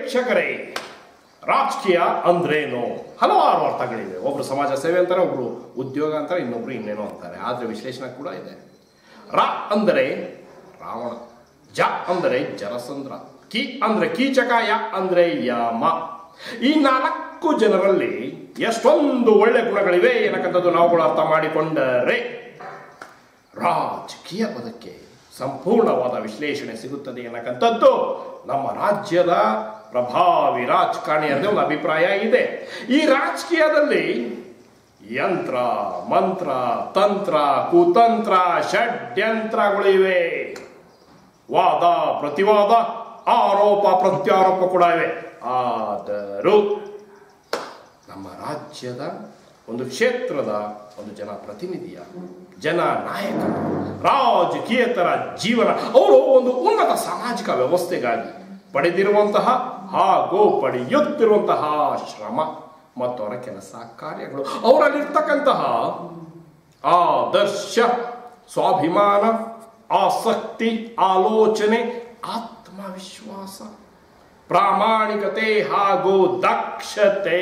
ವೀಕ್ಷಕರೇ ರಾಜಕೀಯ ಅಂದ್ರೇನು ಹಲವಾರು ಅರ್ಥಗಳಿವೆ ಒಬ್ರು ಸಮಾಜ ಸೇವೆ ಅಂತಾರೆ ಒಬ್ರು ಉದ್ಯೋಗ ಅಂತಾರೆ ಇನ್ನೊಬ್ರು ಇನ್ನೇನೋ ಅಂತಾರೆ ಆದ್ರೆ ವಿಶ್ಲೇಷಣೆ ಕೂಡ ಇದೆ ರ ಅಂದರೆ ರಾವಣ ಜ ಅಂದರೆ ಜರಸಂದ್ರ ಕಿ ಅಂದ್ರೆ ಕೀಚಕ ಯ ಅಂದ್ರೆ ಯಮ ಈ ನಾಲ್ಕು ಜನರಲ್ಲಿ ಎಷ್ಟೊಂದು ಒಳ್ಳೆ ಗುಣಗಳಿವೆ ಏನಕ್ಕಂಥದ್ದು ನಾವುಗಳು ಅರ್ಥ ಮಾಡಿಕೊಂಡರೆ ರಾಜಕೀಯ ಪದಕ್ಕೆ ಸಂಪೂರ್ಣವಾದ ವಿಶ್ಲೇಷಣೆ ಸಿಗುತ್ತದೆ ಅನ್ನಕ್ಕಂಥದ್ದು ನಮ್ಮ ರಾಜ್ಯದ ಪ್ರಭಾವಿ ರಾಜಕಾರಣಿಯದೇ ಒಂದು ಅಭಿಪ್ರಾಯ ಇದೆ ಈ ರಾಜಕೀಯದಲ್ಲಿ ಯಂತ್ರ ಮಂತ್ರ ತಂತ್ರ ಕುತಂತ್ರ ಷಡ್ಯಂತ್ರಗಳಿವೆ ವಾದ ಪ್ರತಿವಾದ ಆರೋಪ ಪ್ರತ್ಯಾರೋಪ ಕೂಡ ಇವೆ ಆದರೂ ನಮ್ಮ ರಾಜ್ಯದ ಒಂದು ಕ್ಷೇತ್ರದ ಒಂದು ಜನ ಪ್ರತಿನಿಧಿಯ ಜನ ನಾಯಕನ ರಾಜಕೀಯತರ ಜೀವನ ಅವರು ಒಂದು ಉನ್ನತ ಸಾಮಾಜಿಕ ವ್ಯವಸ್ಥೆಗಾಗಿ ಪಡೆದಿರುವಂತಹ ಹಾಗೂ ಪಡೆಯುತ್ತಿರುವಂತಹ ಶ್ರಮ ಮತ್ತು ಅವರ ಕೆಲಸ ಕಾರ್ಯಗಳು ಅವರಲ್ಲಿರ್ತಕ್ಕಂತಹ ಆದರ್ಶ ಸ್ವಾಭಿಮಾನ ಆಸಕ್ತಿ ಆಲೋಚನೆ ಆತ್ಮವಿಶ್ವಾಸ ಪ್ರಾಮಾಣಿಕತೆ ಹಾಗೂ ದಕ್ಷತೆ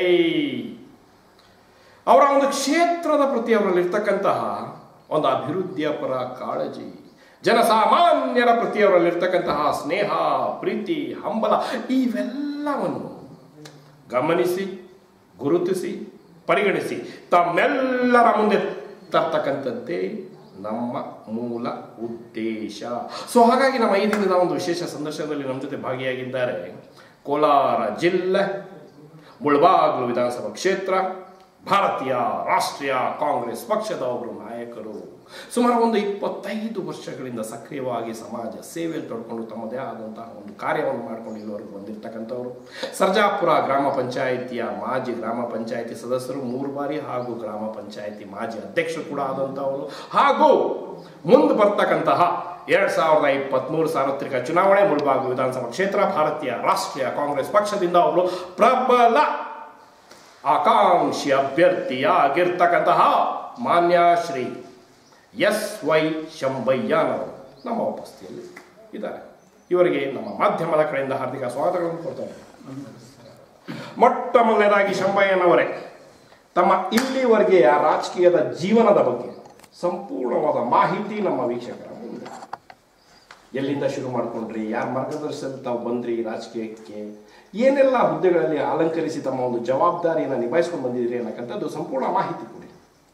ಅವರ ಒಂದು ಕ್ಷೇತ್ರದ ಪ್ರತಿ ಅವರಲ್ಲಿರ್ತಕ್ಕಂತಹ ಒಂದು ಅಭಿವೃದ್ಧಿಯ ಪರ ಕಾಳಜಿ ಜನಸಾಮಾನ್ಯರ ಪ್ರತಿ ಅವರಲ್ಲಿರ್ತಕ್ಕಂತಹ ಸ್ನೇಹ ಪ್ರೀತಿ ಹಂಬಲ ಇವೆಲ್ಲವನ್ನು ಗಮನಿಸಿ ಗುರುತಿಸಿ ಪರಿಗಣಿಸಿ ತಮ್ಮೆಲ್ಲರ ಮುಂದೆ ತರ್ತಕ್ಕಂಥದ್ದೇ ನಮ್ಮ ಮೂಲ ಉದ್ದೇಶ ಸೊ ಹಾಗಾಗಿ ನಮ್ಮ ಈ ದಿನದ ಒಂದು ವಿಶೇಷ ಸಂದರ್ಶನದಲ್ಲಿ ನಮ್ಮ ಜೊತೆ ಭಾಗಿಯಾಗಿದ್ದಾರೆ ಕೋಲಾರ ಜಿಲ್ಲೆ ಮುಳಬಾಗಿಲು ವಿಧಾನಸಭಾ ಕ್ಷೇತ್ರ ಭಾರತೀಯ ರಾಷ್ಟ್ರೀಯ ಕಾಂಗ್ರೆಸ್ ಪಕ್ಷದ ಒಬ್ಬರು ನಾಯಕರು ಸುಮಾರು ಒಂದು ಇಪ್ಪತ್ತೈದು ವರ್ಷಗಳಿಂದ ಸಕ್ರಿಯವಾಗಿ ಸಮಾಜ ಸೇವೆಯಲ್ಲಿ ತೊಡ್ಕೊಂಡು ತಮ್ಮದೇ ಆದಂತಹ ಒಂದು ಕಾರ್ಯವನ್ನು ಮಾಡ್ಕೊಂಡು ಇಲ್ಲಿವರೆಗೂ ಬಂದಿರತಕ್ಕಂಥವ್ರು ಸರ್ಜಾಪುರ ಗ್ರಾಮ ಪಂಚಾಯಿತಿಯ ಮಾಜಿ ಗ್ರಾಮ ಪಂಚಾಯಿತಿ ಸದಸ್ಯರು ಮೂರು ಬಾರಿ ಹಾಗೂ ಗ್ರಾಮ ಪಂಚಾಯಿತಿ ಮಾಜಿ ಅಧ್ಯಕ್ಷರು ಕೂಡ ಆದಂಥವರು ಹಾಗೂ ಮುಂದೆ ಬರ್ತಕ್ಕಂತಹ ಎರಡ್ ಸಾವಿರದ ಇಪ್ಪತ್ಮೂರು ಸಾರ್ವತ್ರಿಕ ಚುನಾವಣೆ ಮುಳಬಾಗಿಲು ವಿಧಾನಸಭಾ ಕ್ಷೇತ್ರ ಭಾರತೀಯ ರಾಷ್ಟ್ರೀಯ ಕಾಂಗ್ರೆಸ್ ಪಕ್ಷದಿಂದ ಅವರು ಪ್ರಬಲ ಆಕಾಂಕ್ಷಿ ಅಭ್ಯರ್ಥಿಯಾಗಿರ್ತಕ್ಕಂತಹ ಮಾನ್ಯ ಶ್ರೀ ಎಸ್ ವೈ ಶಂಬಯ್ಯನವರು ನಮ್ಮ ಉಪಸ್ಥಿತಿಯಲ್ಲಿ ಇದ್ದಾರೆ ಇವರಿಗೆ ನಮ್ಮ ಮಾಧ್ಯಮದ ಕಡೆಯಿಂದ ಹಾರ್ದಿಕ ಸ್ವಾಗತಗಳನ್ನು ಕೊಡ್ತಾರೆ ಮೊಟ್ಟ ಮೊದಲನೇದಾಗಿ ಶಂಬಯ್ಯನವರೇ ತಮ್ಮ ಇಲ್ಲಿವರೆಗೆಯ ರಾಜಕೀಯದ ಜೀವನದ ಬಗ್ಗೆ ಸಂಪೂರ್ಣವಾದ ಮಾಹಿತಿ ನಮ್ಮ ವೀಕ್ಷಕರ ಮುಂದೆ ಎಲ್ಲಿಂದ ಶುರು ಮಾಡ್ಕೊಂಡ್ರಿ ಯಾರ ಮಾರ್ಗದರ್ಶನದಲ್ಲಿ ತಾವು ಬಂದ್ರಿ ರಾಜಕೀಯಕ್ಕೆ ಏನೆಲ್ಲ ಹುದ್ದೆಗಳಲ್ಲಿ ಅಲಂಕರಿಸಿ ತಮ್ಮ ಒಂದು ಜವಾಬ್ದಾರಿಯನ್ನು ನಿಭಾಯಿಸ್ಕೊಂಡು ಬಂದಿದ್ದೀರಿ ಅನ್ನಕ್ಕಂಥದ್ದು ಸಂಪೂರ್ಣ ಮಾಹಿತಿ ಕೊಡಿ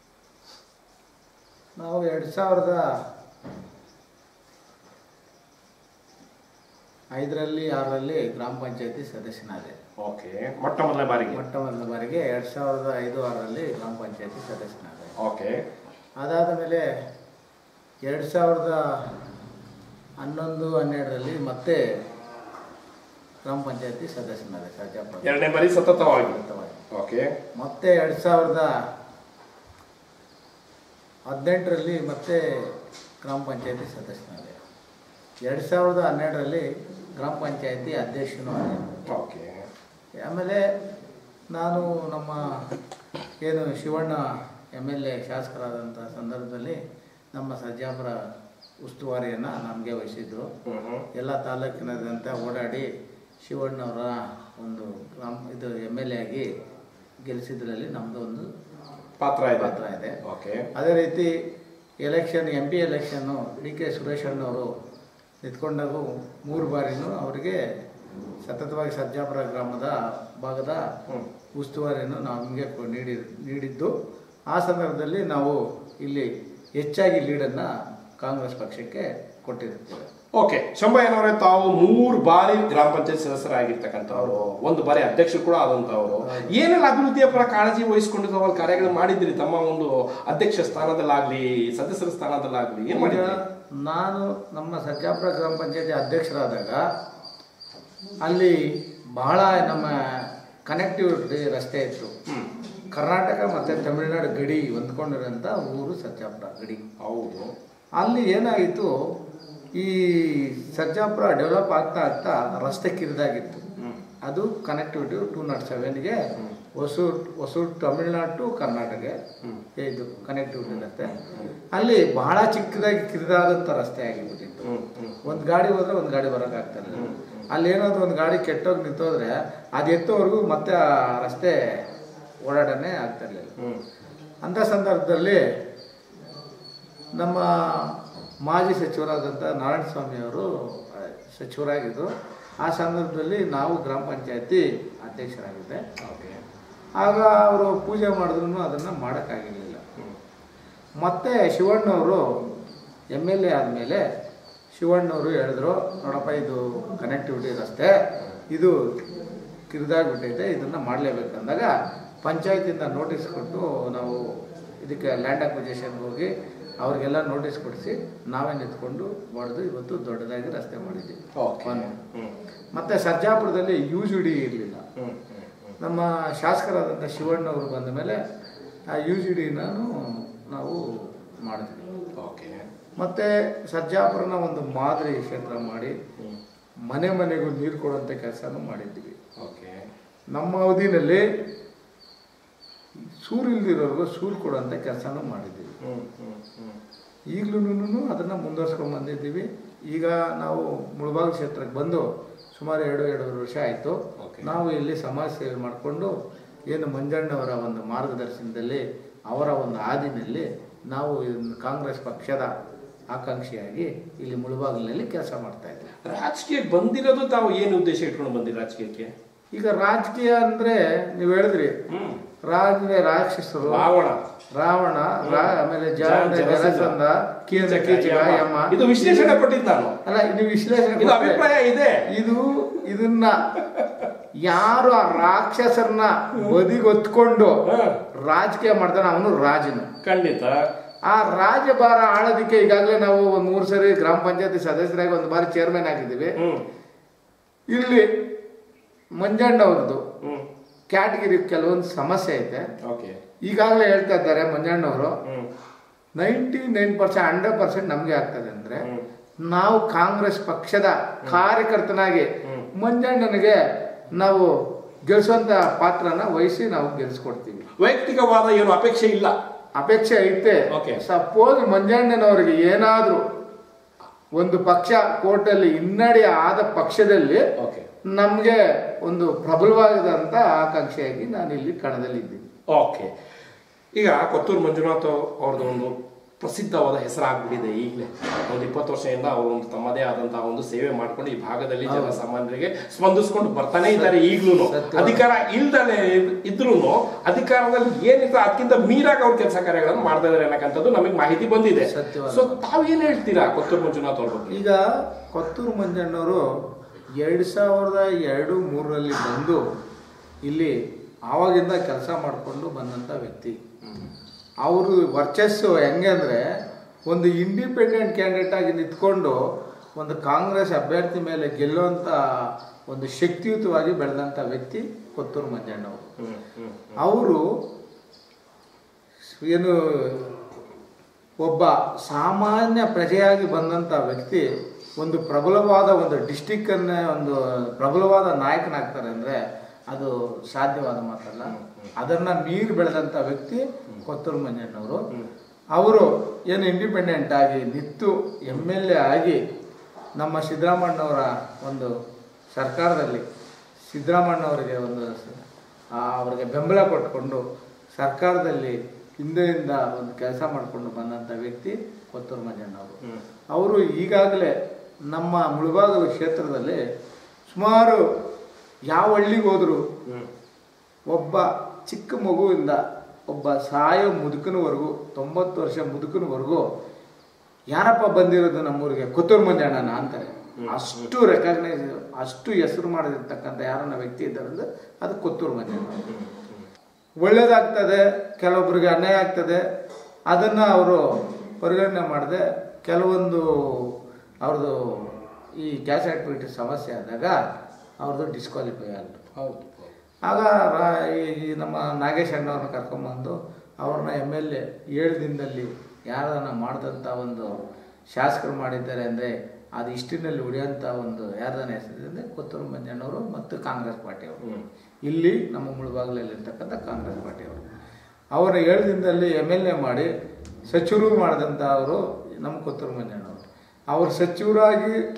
ನಾವು ಎರಡು ಸಾವಿರದ ಐದರಲ್ಲಿ ಆರರಲ್ಲಿ ಗ್ರಾಮ ಪಂಚಾಯತಿ ಸದಸ್ಯನಾದೆ ಓಕೆ ಮೊಟ್ಟ ಮೊದಲನೇ ಬಾರಿಗೆ ಮೊಟ್ಟ ಮೊದಲ ಬಾರಿಗೆ ಎರಡು ಸಾವಿರದ ಐದು ಆರರಲ್ಲಿ ಗ್ರಾಮ ಪಂಚಾಯತಿ ಸದಸ್ಯನಾದೆ ಓಕೆ ಅದಾದ ಮೇಲೆ ಎರಡು ಸಾವಿರದ ಹನ್ನೊಂದು ಹನ್ನೆರಡರಲ್ಲಿ ಮತ್ತೆ ಗ್ರಾಮ ಪಂಚಾಯತಿ ಸದಸ್ಯನಾದೆ ಸರ್ಜಾಪುರ ಎರಡನೇ ಬಾರಿ ಸತತವಾಗಿ ಓಕೆ ಮತ್ತೆ ಎರಡು ಸಾವಿರದ ಹದಿನೆಂಟರಲ್ಲಿ ಮತ್ತೆ ಗ್ರಾಮ ಪಂಚಾಯತಿ ಸದಸ್ಯನಾದೆ ಎರಡು ಸಾವಿರದ ಹನ್ನೆರಡರಲ್ಲಿ ಗ್ರಾಮ ಪಂಚಾಯತಿ ಅಧ್ಯಕ್ಷನೂ ಆದೆ ಓಕೆ ಆಮೇಲೆ ನಾನು ನಮ್ಮ ಏನು ಶಿವಣ್ಣ ಎಮ್ ಎಲ್ ಎ ಶಾಸಕರಾದಂಥ ಸಂದರ್ಭದಲ್ಲಿ ನಮ್ಮ ಸರ್ಜಾಪುರ ಉಸ್ತುವಾರಿಯನ್ನು ನಮಗೆ ವಹಿಸಿದ್ರು ಎಲ್ಲ ತಾಲೂಕಿನಾದ್ಯಂತ ಓಡಾಡಿ ಶಿವಣ್ಣವರ ಒಂದು ಗ್ರಾಮ ಇದು ಎಮ್ ಎಲ್ ಎ ಆಗಿ ಗೆಲ್ಲಿಸಿದ್ರಲ್ಲಿ ನಮ್ಮದು ಒಂದು ಪಾತ್ರ ಇದೆ ಪಾತ್ರ ಇದೆ ಓಕೆ ಅದೇ ರೀತಿ election M P election D K Suresh ಅಣ್ಣವರು ನಿಂತ್ಕೊಂಡಾಗೂ ಮೂರು ಬಾರಿನೂ ಅವರಿಗೆ ಸತತವಾಗಿ ಸರ್ಜಾಪುರ ಗ್ರಾಮದ ಭಾಗದ ಹ್ಮ್. ಉಸ್ತುವಾರಿಯನ್ನು ನಾವು ನಮಗೆ ನೀಡಿ ನೀಡಿದ್ದು ಆ ಸಂದರ್ಭದಲ್ಲಿ ನಾವು ಇಲ್ಲಿ ಹೆಚ್ಚಾಗಿ ಲೀಡನ್ನು ಕಾಂಗ್ರೆಸ್ ಪಕ್ಷಕ್ಕೆ ಕೊಟ್ಟಿರುತ್ತೇವೆ ಓಕೆ ಶಂಭಯ್ಯನವರೇ ತಾವು ಮೂರು ಬಾರಿ ಗ್ರಾಮ ಪಂಚಾಯತ್ ಸದಸ್ಯರಾಗಿರ್ತಕ್ಕಂಥವ್ರು ಒಂದು ಬಾರಿ ಅಧ್ಯಕ್ಷರು ಕೂಡ ಆದಂತವರು ಏನೆಲ್ಲ ಅಭಿವೃದ್ಧಿಯ ಪರ ಕಾಳಜಿ ವಹಿಸಿಕೊಂಡು ತಾವು ಅಲ್ಲಿ ಕಾರ್ಯಗಳು ಮಾಡಿದ್ರಿ ತಮ್ಮ ಒಂದು ಅಧ್ಯಕ್ಷ ಸ್ಥಾನದಲ್ಲಾಗ್ಲಿ ಸದಸ್ಯರ ಸ್ಥಾನದಲ್ಲಾಗ್ಲಿ ಏನ್ ಮಾಡಿದ್ರಿ ನಾನು ನಮ್ಮ ಸರ್ಜಾಪುರ ಗ್ರಾಮ ಪಂಚಾಯತಿ ಅಧ್ಯಕ್ಷರಾದಾಗ ಅಲ್ಲಿ ಬಹಳ ನಮ್ಮ ಕನೆಕ್ಟಿವಿಟಿ ರಸ್ತೆ ಇತ್ತು ಹ್ಮ್ ಕರ್ನಾಟಕ ಮತ್ತು ತಮಿಳುನಾಡು ಗಡಿ ಹೊಂದ್ಕೊಂಡಿರೋಂಥ ಊರು ಸರ್ಜಾಪುರ ಗಡಿ ಹೌದು ಅಲ್ಲಿ ಏನಾಗಿತ್ತು ಈ ಸರ್ಜಾಪುರ ಡೆವಲಪ್ ಆಗ್ತಾ ಆಗ್ತಾ ರಸ್ತೆ ಕಿರಿದಾಗಿತ್ತು ಹ್ಮ್ ಅದು ಕನೆಕ್ಟಿವಿಟಿ ಟೂ ನಾಟ್ ಸೆವೆನ್ಗೆ ಹೊಸೂರು ಹೊಸೂರು ತಮಿಳ್ನಾಡು ಟು ಕರ್ನಾಟಕ ಹ್ಮ್. ಇದು ಕನೆಕ್ಟಿವಿಟಿ ರಸ್ತೆ ಅಲ್ಲಿ ಬಹಳ ಚಿಕ್ಕದಾಗಿ ಕಿರಿದಾದಂಥ ರಸ್ತೆ ಆಗಿಬಿಟ್ಟಿತ್ತು ಹ್ಮ್ ಹ್ಮ್ ಒಂದು ಗಾಡಿ ಹೋದ್ರೆ ಒಂದು ಗಾಡಿ ಬರೋಕ್ಕಾಗ್ತಾ ಇಲ್ಲ ಅಲ್ಲಿ ಏನಾದ್ರು ಒಂದು ಗಾಡಿ ಕೆಟ್ಟೋಗಿ ನಿಂತೋದ್ರೆ ಅದು ಎತ್ತೋವರೆಗೂ ಮತ್ತೆ ಆ ರಸ್ತೆ ಓಡಾಟನೇ ಆಗ್ತಾ ಇರಲಿಲ್ಲ ಹ್ಮ್ ಅಂಥ ಸಂದರ್ಭದಲ್ಲಿ ನಮ್ಮ ಮಾಜಿ ಸಚಿವರಾದಂಥ ನಾರಾಯಣ ಸ್ವಾಮಿ ಅವರು ಸಚಿವರಾಗಿದ್ದರು ಆ ಸಂದರ್ಭದಲ್ಲಿ ನಾವು ಗ್ರಾಮ ಪಂಚಾಯತಿ ಅಧ್ಯಕ್ಷರಾಗಿದ್ದೆ ಓಕೆ ಆಗ ಅವರು ಪೂಜೆ ಮಾಡಿದ್ರು ಅದನ್ನು ಮಾಡೋಕ್ಕಾಗಿರಲಿಲ್ಲ ಹ್ಮ್ ಮತ್ತೆ ಶಿವಣ್ಣವರು ಎಮ್ ಎಲ್ ಎ ಆದಮೇಲೆ ಶಿವಣ್ಣವರು ಹೇಳಿದ್ರು ನೋಡಪ್ಪ ಇದು ಕನೆಕ್ಟಿವಿಟಿ ರಸ್ತೆ ಇದು ಕಿರಿದಾಗ್ಬಿಟ್ಟೈತೆ ಇದನ್ನು ಮಾಡಲೇಬೇಕಂದಾಗ ಪಂಚಾಯತಿಂದ ನೋಟಿಸ್ ಕೊಟ್ಟು ನಾವು ಇದಕ್ಕೆ ಲ್ಯಾಂಡ್ ಅಕ್ವಿಜೇಷನ್ಗೆ ಹೋಗಿ ಅವ್ರಿಗೆಲ್ಲ ನೋಟಿಸ್ ಕೊಡಿಸಿ ನಾವೇ ನಿಂತ್ಕೊಂಡು ಹೊಡೆದು ಇವತ್ತು ದೊಡ್ಡದಾಗಿ ರಸ್ತೆ ಮಾಡಿದ್ದೀವಿ ಓಕೆ ಒಂದು. ಹ್ಮ್ ಮತ್ತು ಸರ್ಜಾಪುರದಲ್ಲಿ ಯು ಜಿ ಡಿ ಇರಲಿಲ್ಲ ಹ್ಮ್ ಹ್ಮ್ ಹ್ಮ್ ನಮ್ಮ ಶಾಸಕರಾದಂಥ ಶಿವಣ್ಣವರು ಬಂದ ಮೇಲೆ ಆ ಯು ಜಿ ಡಿನೂ ನಾವು ಮಾಡಿದ್ವಿ ಓಕೆ ಮತ್ತು ಸರ್ಜಾಪುರನ ಒಂದು ಮಾದರಿ ಕ್ಷೇತ್ರ ಮಾಡಿ ಹ್ಮ್ ಮನೆ ಮನೆಗೂ ನೀರು ಕೊಡುವಂಥ ಕೆಲಸನೂ ಮಾಡಿದ್ದೀವಿ ಓಕೆ ನಮ್ಮ ಅವಧಿನಲ್ಲಿ ಸೂರು ಇಲ್ದಿರೋರ್ಗೂ ಸೂರು ಕೊಡುವಂಥ ಕೆಲಸನೂ ಮಾಡಿದ್ದೀವಿ ಹ್ಮ್ ಹ್ಮ್ ಹ್ಮ್ ಈಗಲೂ ಅದನ್ನು ಮುಂದುವರ್ಸ್ಕೊಂಡು ಬಂದಿದ್ದೀವಿ ಈಗ ನಾವು ಮುಳಬಾಗ ಕ್ಷೇತ್ರಕ್ಕೆ ಬಂದು ಸುಮಾರು ಎರಡು ಎರಡೂವರೆ ವರ್ಷ ಆಯಿತು Okay. ನಾವು ಇಲ್ಲಿ ಸಮಾಜ ಸೇವೆ ಮಾಡಿಕೊಂಡು ಏನು ಮಂಜಣ್ಣವರ ಒಂದು ಮಾರ್ಗದರ್ಶನದಲ್ಲಿ ಅವರ ಒಂದು ಹಾದಿನಲ್ಲಿ ನಾವು ಇನ್ನು ಕಾಂಗ್ರೆಸ್ ಪಕ್ಷದ ಆಕಾಂಕ್ಷಿಯಾಗಿ ಇಲ್ಲಿ ಮುಳಬಾಗಿಲಿನಲ್ಲಿ ಕೆಲಸ ಮಾಡ್ತಾ ಇದ್ದೀವಿ ರಾಜಕೀಯಕ್ಕೆ ಬಂದಿರೋದು ತಾವು ಏನು ಉದ್ದೇಶ ಇಟ್ಕೊಂಡು ಬಂದಿರಿ ರಾಜಕೀಯಕ್ಕೆ ಈಗ ರಾಜಕೀಯ ಅಂದರೆ ನೀವು ಹೇಳಿದ್ರಿ ಹ್ಮ್ ರಾಜ ರಾಕ್ಷಸರು ರಾವಣ ರಾವಣ ರಾ- ಆಮೇಲೆ ಜಾನ ಜಲಸಂಧ ಕೀಚ ಕೀಚಕ ಯಮ ಇದು ವಿಶ್ಲೇಷಣೆ ಕೊಟ್ಟಿದ್ದು ನಾನು ಅಲ್ಲ ಇದು ವಿಶ್ಲೇಷಣೆ ಇದು ಕೊಟ್ರೆ ಅಭಿಪ್ರಾಯ ಇದೆ ಇದು ಇದನ್ನ ಯಾರು ಆ ರಾಕ್ಷಸರನ್ನ ಬದಿಗೊತ್ಕೊಂಡು ಹ, ರಾಜಕೀಯ ಮಾಡ್ತಾನೆ ಅವನು ರಾಜನು ಖಂಡಿತ ಆ ರಾಜಭಾರ ಆಳೋದಕ್ಕೆ ಈಗಾಗಲೇ ನಾವು ಒಂದು ಮೂರು ಸರಿ ಗ್ರಾಮ ಪಂಚಾಯತಿ ಸದಸ್ಯರಾಗಿ ಒಂದು ಬಾರಿ ಚೇರ್ಮನ್ ಆಗಿದ್ದೀವಿ ಹ್ಮ್ ಇಲ್ಲಿ ಮಂಜಣ್ಣವ್ರದ್ದು ಹ್ಮ್ ಕ್ಯಾಟಗಿರಿ ಕೆಲವೊಂದು ಸಮಸ್ಯೆ ಐತೆ ಓಕೆ ಈಗಾಗಲೇ ಹೇಳ್ತಾ ಇದ್ದಾರೆ ಮಂಜಣ್ಣವರು ಹ್ಮ್ ninety nine percent hundred percent ನಮಗೆ ಆಗ್ತದೆ ಅಂದ್ರೆ ಹ್ಮ್. ನಾವು ಕಾಂಗ್ರೆಸ್ ಪಕ್ಷದ ಕಾರ್ಯಕರ್ತನಾಗಿ ಹ್ಮ್. ಮಂಜಣ್ಣನಿಗೆ ನಾವು ಗೆಲ್ಸುವಂತ ಪಾತ್ರನ ವಹಿಸಿ ನಾವು ಗೆಲ್ಸ್ಕೊಡ್ತೀವಿ ವೈಯಕ್ತಿಕವಾದ ಏನು ಅಪೇಕ್ಷೆ ಇಲ್ಲ ಅಪೇಕ್ಷೆ ಐತೆ Okay. ಸಪೋಸ್ ಮಂಜಣ್ಣನವರಿಗೆ ಏನಾದ್ರೂ ಒಂದು ಪಕ್ಷ ಕೋರ್ಟಲ್ಲಿ ಹಿನ್ನಡೆ ಆದ ಪಕ್ಷದಲ್ಲಿ ಓಕೆ ನಮಗೆ ಒಂದು ಪ್ರಬಲವಾದಂತ ಆಕಾಂಕ್ಷೆಯಾಗಿ ನಾನು ಇಲ್ಲಿ ಕಣದಲ್ಲಿದ್ದೀನಿ ಓಕೆ ಈಗ ಕೊತ್ತೂರು ಮಂಜುನಾಥ್ ಅವ್ರದ್ದು ಒಂದು ಪ್ರಸಿದ್ಧವಾದ ಹೆಸರಾಗ್ಬಿಟ್ಟಿದೆ ಈಗಲೇ ಒಂದು ಇಪ್ಪತ್ತು ವರ್ಷದಿಂದ ಅವರು ಒಂದು ತಮ್ಮದೇ ಆದಂತಹ ಒಂದು ಸೇವೆ ಮಾಡ್ಕೊಂಡು ಈ ಭಾಗದಲ್ಲಿ ಜನಸಾಮಾನ್ಯರಿಗೆ ಸ್ಪಂದಿಸ್ಕೊಂಡು ಬರ್ತಾನೆ ಇದ್ದಾರೆ ಈಗ್ಲೂ ಸತ್ಯವಾದ. ಅಧಿಕಾರ ಇಲ್ದಲೆ ಇದ್ರೂ ಅಧಿಕಾರದಲ್ಲಿ ಏನಿದೆ ಅದಕ್ಕಿಂತ ಮೀರಾಗಿ ಅವ್ರ ಕೆಲಸ ಕಾರ್ಯಗಳನ್ನು ಮಾಡ್ತಾ ಇದಾರೆ ಅನ್ನಕ್ಕಂಥದ್ದು ನಮಗೆ ಮಾಹಿತಿ ಬಂದಿದೆ ಸತ್ಯವಾದ. ಸೊ ತಾವೇನ್ ಹೇಳ್ತೀರಾ ಕೊತ್ತೂರು ಮಂಜುನಾಥ್ ಅವ್ರ ಬಗ್ಗೆ ಈಗ ಕೊತ್ತೂರು ಮಂಜಣ್ಣವರು ಎರಡು ಸಾವಿರದ ಎರಡು ಮೂರರಲ್ಲಿ ಬಂದು ಇಲ್ಲಿ ಆವಾಗಿಂದ ಕೆಲಸ ಮಾಡಿಕೊಂಡು ಬಂದಂಥ ವ್ಯಕ್ತಿ ಅವರು ವರ್ಚಸ್ಸು ಹೆಂಗೆ ಅಂದರೆ ಒಂದು ಇಂಡಿಪೆಂಡೆಂಟ್ ಕ್ಯಾಂಡಿಡೇಟ್ ಆಗಿ ನಿಂತ್ಕೊಂಡು ಒಂದು ಕಾಂಗ್ರೆಸ್ ಅಭ್ಯರ್ಥಿ ಮೇಲೆ ಗೆಲ್ಲುವಂಥ ಒಂದು ಶಕ್ತಿಯುತವಾಗಿ ಬೆಳೆದಂಥ ವ್ಯಕ್ತಿ ಕೊತ್ತೂರು ಮಂಜಣ್ಣವರು ಹ್ಮ್ ಹ್ಮ್ ಅವರು ಏನು ಒಬ್ಬ ಸಾಮಾನ್ಯ ಪ್ರಜೆಯಾಗಿ ಬಂದಂಥ ವ್ಯಕ್ತಿ ಒಂದು ಪ್ರಬಲವಾದ ಒಂದು ಡಿಸ್ಟಿಕ್ಕನ್ನೇ ಒಂದು ಪ್ರಬಲವಾದ ನಾಯಕನಾಗ್ತಾರೆ ಅಂದರೆ ಅದು ಸಾಧ್ಯವಾದ ಮಾತಲ್ಲ ಅದನ್ನು ಮೀರಿ ಬೆಳೆದಂಥ ವ್ಯಕ್ತಿ ಕೊತ್ತೂರು ಮಂಜಣ್ಣವರು ಅವರು ಏನು ಇಂಡಿಪೆಂಡೆಂಟ್ ಆಗಿ ನಿಂತು ಎಮ್ ಎಲ್ ಎ ಆಗಿ ನಮ್ಮ ಸಿದ್ದರಾಮಣ್ಣವರ ಒಂದು ಸರ್ಕಾರದಲ್ಲಿ ಸಿದ್ದರಾಮಣ್ಣವರಿಗೆ ಒಂದು ಸ- ಆ ಅವರಿಗೆ ಬೆಂಬಲ ಕೊಟ್ಕೊಂಡು ಸರ್ಕಾರದಲ್ಲಿ ಹಿಂದೆಯಿಂದ ಒಂದು ಕೆಲಸ ಮಾಡಿಕೊಂಡು ಬಂದಂಥ ವ್ಯಕ್ತಿ ಕೊತ್ತೂರು ಮಂಜಣ್ಣವರು ಹ್ಮ್. ಅವರು ಈಗಾಗಲೇ ನಮ್ಮ ಮುಳುಬಾಗಲು ಕ್ಷೇತ್ರದಲ್ಲಿ ಸುಮಾರು ಯಾವ ಹಳ್ಳಿಗೆ ಹೋದ್ರು ಹ್ಮ್ ಒಬ್ಬ ಚಿಕ್ಕ ಮಗುವಿಂದ ಒಬ್ಬ ಸಾಯೋ ಮುದುಕನವರೆಗೂ ತೊಂಬತ್ತು ವರ್ಷ ಮುದುಕನವರೆಗೂ ಯಾರಪ್ಪ ಬಂದಿರೋದು ನಮ್ಮೂರಿಗೆ ಕೊತ್ತೂರು ಮಂಜಣ್ಣನ ಅಂತಾರೆ ಅಷ್ಟು ರೆಕಗ್ನೈಸ್ ಅಷ್ಟು ಹೆಸರು ಮಾಡಿರ್ತಕ್ಕಂಥ ಯಾರನ್ನ ವ್ಯಕ್ತಿ ಇದ್ದಾರೆ ಅಂದ್ರೆ ಅದು ಕೊತ್ತೂರು ಮಂಜಣ್ಣ ಒಳ್ಳೇದಾಗ್ತದೆ ಕೆಲವೊಬ್ಬರಿಗೆ ಅನ್ಯಾಯ ಆಗ್ತದೆ ಅದನ್ನು ಅವರು ಪರಿಗಣನೆ ಮಾಡದೆ ಕೆಲವೊಂದು ಅವ್ರದ್ದು ಈ ಗ್ಯಾಸ್ ಆಕ್ಟಿವಿಟಿ ಸಮಸ್ಯೆ ಆದಾಗ ಅವ್ರದ್ದು ಡಿಸ್ಕ್ವಾಲಿಫೈ ಆಯಿತು ಹೌದು ಆಗ ರಾ- ಈ ಈ ನಮ್ಮ ನಾಗೇಶ್ ಅಣ್ಣವ್ರನ್ನ ಕರ್ಕೊಂಬಂದು ಅವ್ರನ್ನ ಎಮ್ ಎಲ್ ಎ ಏಳು ದಿನದಲ್ಲಿ ಯಾರನ್ನ ಮಾಡಿದಂಥ ಒಂದು ಶಾಸಕರು ಮಾಡಿದ್ದಾರೆ ಅಂದರೆ ಅದು ಇಷ್ಟಿನಲ್ಲಿ ಉಳಿಯೋಂಥ ಒಂದು ಯಾರ್ದನ್ನ ಹೆಸರಿದೆ ಅಂದರೆ ಕೊತ್ತೂರು ಮಂಜಣ್ಣವರು ಮತ್ತು ಕಾಂಗ್ರೆಸ್ ಪಾರ್ಟಿಯವರು ಹ್ಮ್. ಇಲ್ಲಿ ನಮ್ಮ ಮುಳುಬಾಗಿಲಲ್ಲಿರ್ತಕ್ಕಂಥ ಕಾಂಗ್ರೆಸ್ ಪಾರ್ಟಿಯವರು ಅವರ ಏಳು ದಿನದಲ್ಲಿ ಎಮ್ ಎಲ್ ಎ ಮಾಡಿ ಸಚಿವರು ಮಾಡಿದಂಥ ಅವರು ನಮ್ಮ ಕೊತ್ತೂರು ಮಂಜಣ್ಣವರು ಅವರು ಸಚಿವರಾಗಿ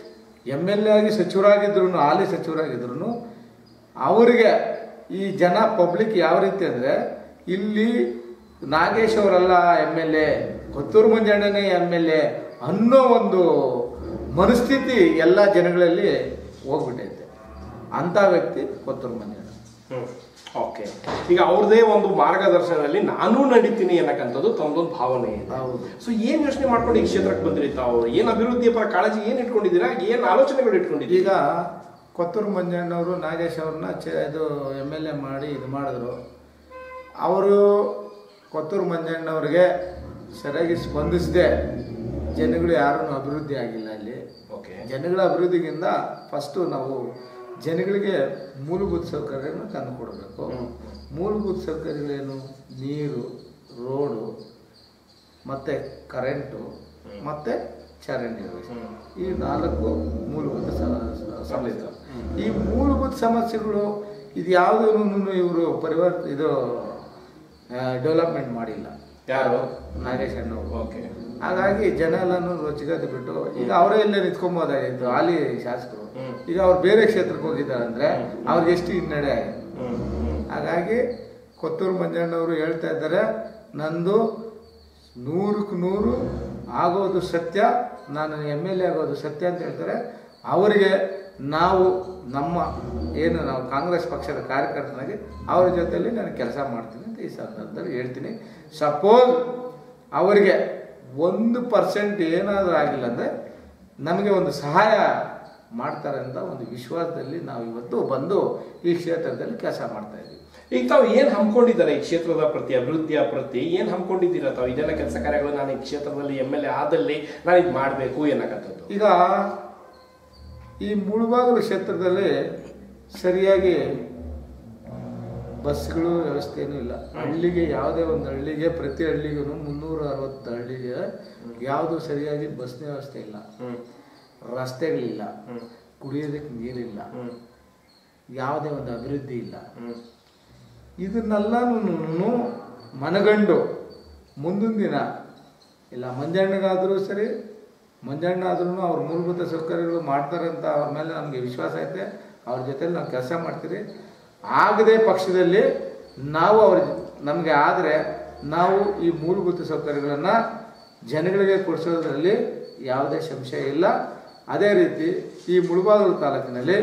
ಎಮ್ ಎಲ್ ಎ ಆಗಿ ಸಚಿವರಾಗಿದ್ರು ಹಾಲಿ ಸಚಿವರಾಗಿದ್ರು ಅವರಿಗೆ ಈ ಜನ ಪಬ್ಲಿಕ್ ಯಾವ ರೀತಿ ಅಂದರೆ ಇಲ್ಲಿ ನಾಗೇಶ್ ಅವರೆಲ್ಲ ಎಮ್ ಎಲ್ ಎ ಕೊತ್ತೂರು ಮಂಜಣ್ಣನೇ ಎಮ್ ಎಲ್ ಎ ಅನ್ನೋ ಒಂದು ಮನಸ್ಥಿತಿ ಎಲ್ಲ ಜನಗಳಲ್ಲಿ ಹೋಗ್ಬಿಟ್ಟೈತೆ ಅಂಥ ವ್ಯಕ್ತಿ ಕೊತ್ತೂರು ಮಂಜಣ್ಣ ಓಕೆ ಈಗ ಅವ್ರದೇ ಒಂದು ಮಾರ್ಗದರ್ಶನದಲ್ಲಿ ನಾನು ನಡೀತೀನಿ ಅನ್ನಕ್ಕಂಥದ್ದು ತಮ್ಮದೊಂದು ಭಾವನೆ ಇದೆ ಹೌದು ಸೊ ಏನ್ ಯೋಚನೆ ಮಾಡ್ಕೊಂಡು ಈ ಕ್ಷೇತ್ರಕ್ಕೆ ಬಂದ್ರಿ ತಾವು ಏನ್ ಅಭಿವೃದ್ಧಿಯ ಪರ ಕಾಳಜಿ ಏನ್ ಇಟ್ಕೊಂಡಿದ್ದೀರಾ ಏನ್ ಆಲೋಚನೆಗಳು ಇಟ್ಕೊಂಡಿದ್ದೀರಾ ಈಗ ಕೊತ್ತೂರು ಮಂಜಣ್ಣವರು ನಾಗೇಶ್ ಅವ್ರನ್ನ ಚೆ ಇದು ಎಮ್ ಎಲ್ ಎ ಮಾಡಿ ಇದು ಮಾಡಿದ್ರು ಅವರು ಕೊತ್ತೂರು ಮಂಜಣ್ಣವ್ರಿಗೆ ಸರಿಯಾಗಿ ಸ್ಪಂದಿಸದೆ ಜನಗಳು ಯಾರೂ ಅಭಿವೃದ್ಧಿ ಆಗಿಲ್ಲ ಅಲ್ಲಿ ಓಕೆ ಜನಗಳ ಅಭಿವೃದ್ಧಿಗಿಂತ ಫಸ್ಟು ನಾವು ಜನಗಳಿಗೆ ಮೂಲಭೂತ ಸೌಕರ್ಯನ ತಂದು ಕೊಡಬೇಕು ಹ್ಮ್. ಮೂಲಭೂತ ಸೌಕರ್ಯಗಳೇನು ನೀರು ರೋಡು ಮತ್ತು ಕರೆಂಟು ಮತ್ತು ಚರಂಡಿ ವ್ಯವಸ್ಥೆ ಈ ನಾಲ್ಕು ಮೂಲಭೂತ ಸ- ಸಮಸ್ಯೆ ಈ ಮೂಲಭೂತ ಸಮಸ್ಯೆಗಳು ಇದು ಯಾವುದನ್ನು ಇವರು ಪರಿವರ್ತ ಇದು ಡೆವಲಪ್ಮೆಂಟ್ ಮಾಡಿಲ್ಲ ಯಾರು? ನಾಗೇಶ್ ಅಣ್ಣವರು ಓಕೆ ಹಾಗಾಗಿ ಜನ ಎಲ್ಲಾನು ರೋಚಿಗದ್ದು ಬಿಟ್ಟು ಈಗ ಅವರೇ ಇಲ್ಲೇ ನಿಂತ್ಕೊಂಬೋದಾಗಿತ್ತು ಹಾಲಿ ಶಾಸಕರು ಹ್ಮ್. ಈಗ ಅವ್ರು ಬೇರೆ ಕ್ಷೇತ್ರಕ್ಕೆ ಹೋಗಿದ್ದಾರೆ ಅಂದ್ರೆ ಅವ್ರಿಗೆ ಎಷ್ಟು ಹಿನ್ನಡೆ ಆಗಿದೆ ಹಾಗಾಗಿ ಕೊತ್ತೂರು ಮಂಜಣ್ಣವರು ಹೇಳ್ತಾ ಇದ್ದಾರೆ ನಂದು ನೂರಕ್ಕೆ ನೂರು ಆಗೋದು ಸತ್ಯ ನಾನು ಎಮ್ ಎಲ್ ಎ ಆಗೋದು ಸತ್ಯ ಅಂತ ಹೇಳ್ತಾರೆ ಅವರಿಗೆ ನಾವು ನಮ್ಮ ಏನು ನಾವು ಕಾಂಗ್ರೆಸ್ ಪಕ್ಷದ ಕಾರ್ಯಕರ್ತನಾಗಿ ಅವ್ರ ಜೊತೆಯಲ್ಲಿ ನಾನು ಕೆಲಸ ಮಾಡ್ತೀನಿ ಅಂತ ಈ ಸಂದರ್ಭದಲ್ಲಿ ಹೇಳ್ತೀನಿ ಸಪೋಸ್ ಅವರಿಗೆ ಒಂದು ಪರ್ಸೆಂಟ್ ಏನಾದರೂ ಆಗಿಲ್ಲ ಅಂದರೆ ನಮಗೆ ಒಂದು ಸಹಾಯ ಮಾಡ್ತಾರೆ ಅಂತ ಒಂದು ವಿಶ್ವಾಸದಲ್ಲಿ ನಾವು ಇವತ್ತು ಬಂದು ಈ ಕ್ಷೇತ್ರದಲ್ಲಿ ಕೆಲಸ ಮಾಡ್ತಾ ಇದ್ದೀವಿ ಈಗ ತಾವು ಏನ್ ಹಮ್ಮಿಕೊಂಡಿದ್ದಾರೆ ಈ ಕ್ಷೇತ್ರದ ಪ್ರತಿ ಅಭಿವೃದ್ಧಿಯ ಪ್ರತಿ ಏನ್ ಹಮ್ಮಿಕೊಂಡಿದ್ದೀರಾ ತಾವು ಇದೆಲ್ಲ ಕೆಲಸ ಕಾರ್ಯಗಳು ನಾನು ಈ ಕ್ಷೇತ್ರದಲ್ಲಿ ಎಮ್ ಎಲ್ ಎ ಆದಲ್ಲಿ ನಾನು ಇದು ಮಾಡಬೇಕು ಏನಕ್ಕಂಥದ್ದು ಈಗ ಈ ಮುಳುಬಾಗಿಲು ಕ್ಷೇತ್ರದಲ್ಲಿ ಸರಿಯಾಗಿ ಬಸ್ಗಳು ವ್ಯವಸ್ಥೆನೂ ಇಲ್ಲ ಹಳ್ಳಿಗೆ ಯಾವುದೇ ಒಂದು ಹಳ್ಳಿಗೆ ಪ್ರತಿ ಹಳ್ಳಿಗೂ ಮುನ್ನೂರ ಅರವತ್ತು ಹಳ್ಳಿಗೆ ಯಾವುದು ಸರಿಯಾಗಿ ಬಸ್ ವ್ಯವಸ್ಥೆ ಇಲ್ಲ ಹ್ಮ್ ರಸ್ತೆಗಳಿಲ್ಲ ಹ್ಮ್ ಕುಡಿಯೋದಕ್ಕೆ ನೀರಿಲ್ಲ ಹ್ಮ್ ಯಾವುದೇ ಒಂದು ಅಭಿವೃದ್ಧಿ ಇಲ್ಲ ಹ್ಮ್ ಇದನ್ನೆಲ್ಲನೂ ಮನಗಂಡು ಮುಂದಿನ ದಿನ ಇಲ್ಲ ಮಂಜಣ್ಣಗಾದರೂ ಸರಿ ಮಂಜಣ್ಣ ಆದ್ರೂ ಅವ್ರ ಮೂಲಭೂತ ಸೌಕರ್ಯಗಳು ಮಾಡ್ತಾರೆ ಅಂತ ಅವ್ರ ಮೇಲೆ ನಮಗೆ ವಿಶ್ವಾಸ ಐತೆ ಅವ್ರ ಜೊತೆಲಿ ನಾವು ಕೆಲಸ ಮಾಡ್ತೀರಿ ಆಗದೆ ಪಕ್ಷದಲ್ಲಿ ನಾವು ಅವ್ರ ನಮಗೆ ಆದರೆ ನಾವು ಈ ಮೂಲಭೂತ ಸೌಕರ್ಯಗಳನ್ನು ಜನಗಳಿಗೆ ಕೊಡಿಸೋದ್ರಲ್ಲಿ ಯಾವುದೇ ಸಂಶಯ ಇಲ್ಲ ಅದೇ ರೀತಿ ಈ ಮುಳುಬಾಗಿಲು ತಾಲೂಕಿನಲ್ಲಿ